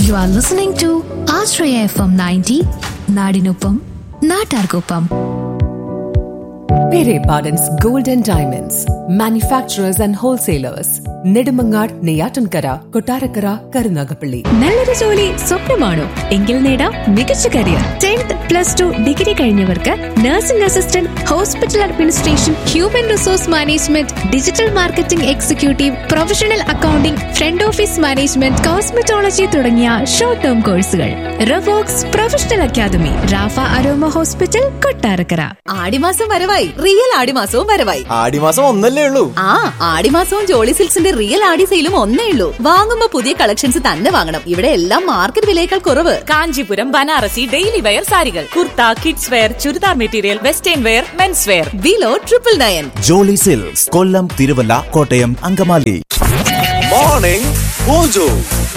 You are listening to Ashraya FM 90, നാടിനൊപ്പം നാട്ടാർക്കൊപ്പം Pere Pardon's Gold and Diamonds, manufacturers and wholesalers, Nedumangad, Neyatankara, Kotarakara, Karunagapalli. നല്ലൊരു ജോലി സ്വപ്നമാണോ എങ്കിൽ നേടാം മികച്ച career tenth plus two degree കഴിഞ്ഞവർക്ക് nursing assistant hospital administration human resource management digital marketing executive professional accounting front office management cosmetology തുടങ്ങിയ short term കോഴ്സുകൾ റവോക്സ് professional academy റാഫ അരോമ ഹോസ്പിറ്റൽ കൊട്ടാരക്കര ആടിമാസം വരവായി റിയൽ ആടിമാസവും വരവായി ആടിമാസം ഒന്നല്ലേ ഉള്ളൂ ആ ആടിമാസവും ജോളി സിൽക്സിന്റെ റിയൽ ആടി സെയിലും ഒന്നേ ഉള്ളൂ വാങ്ങുമ്പോ പുതിയ കളക്ഷൻസ് തന്നെ വാങ്ങണം ഇവിടെ എല്ലാം മാർക്കറ്റ് വിലയേക്കാൾ കുറവ് കാഞ്ചീപുരം ബനാറസി ഡെയിലി വെയർ സാരികൾ kurta kids wear churidar material western wear men's wear below triple nine Jolly Silks Kollam Thiruvalla Kottayam Angamaly morning mojo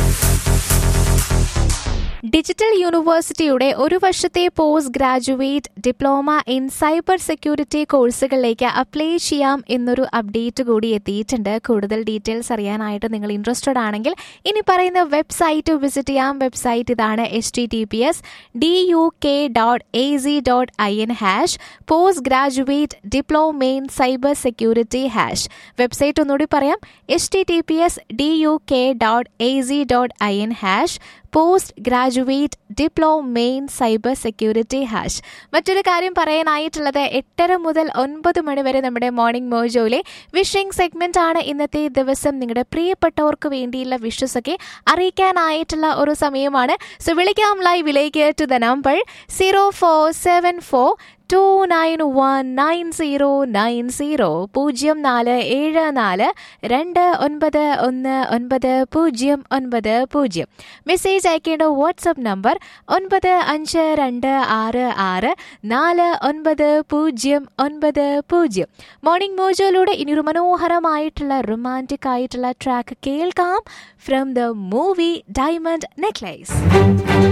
digital യൂണിവേഴ്സിറ്റിയുടെ ഒരു വർഷത്തെ post graduate diploma in cyber security കോഴ്സുകളിലേക്ക് അപ്ലൈ ചെയ്യാം എന്നൊരു അപ്ഡേറ്റ് കൂടി എത്തിയിട്ടുണ്ട് കൂടുതൽ ഡീറ്റെയിൽസ് അറിയാനായിട്ട് നിങ്ങൾ ഇൻട്രസ്റ്റഡ് ആണെങ്കിൽ ഇനി പറയുന്ന വെബ്സൈറ്റ് വിസിറ്റ് ചെയ്യാം വെബ്സൈറ്റ് ഇതാണ് H T T P S D U K dot A C dot I N hash post graduate diploma in cyber security hash website ഒന്നുകൂടി പറയാം H T T P S D U K dot A C dot I N hash post graduate diploma in cyber security hash മറ്റൊരു കാര്യം പറയാനായിട്ടുള്ളത് എട്ടര മുതൽ ഒൻപത് മണി വരെ നമ്മുടെ മോർണിംഗ് മോജോയിലെ വിഷിംഗ് സെഗ്മെന്റ് ആണ് ഇന്നത്തെ ദിവസം നിങ്ങളുടെ പ്രിയപ്പെട്ടവർക്ക് വേണ്ടിയുള്ള വിഷസ് ഒക്കെ അറിയിക്കാനായിട്ടുള്ള ഒരു സമയമാണ് സോ വിളിക്കാം ലൈവിലേക്ക് to the number zero four seven four two nine one nine zero nine zero പൂജ്യം നാല് ഏഴ് നാല് രണ്ട് ഒൻപത് ഒന്ന് ഒൻപത് പൂജ്യം ഒൻപത് പൂജ്യം മെസ്സേജ് അയക്കേണ്ട വാട്സപ്പ് നമ്പർ ഒൻപത് അഞ്ച് രണ്ട് ആറ് ആറ് നാല് ഒൻപത് പൂജ്യം ഒൻപത് പൂജ്യം മോർണിംഗ് മോജോയിലൂടെ ഇനിയൊരു മനോഹരമായിട്ടുള്ള റൊമാൻറ്റിക് ആയിട്ടുള്ള ട്രാക്ക് കേൾക്കാം from the movie diamond necklace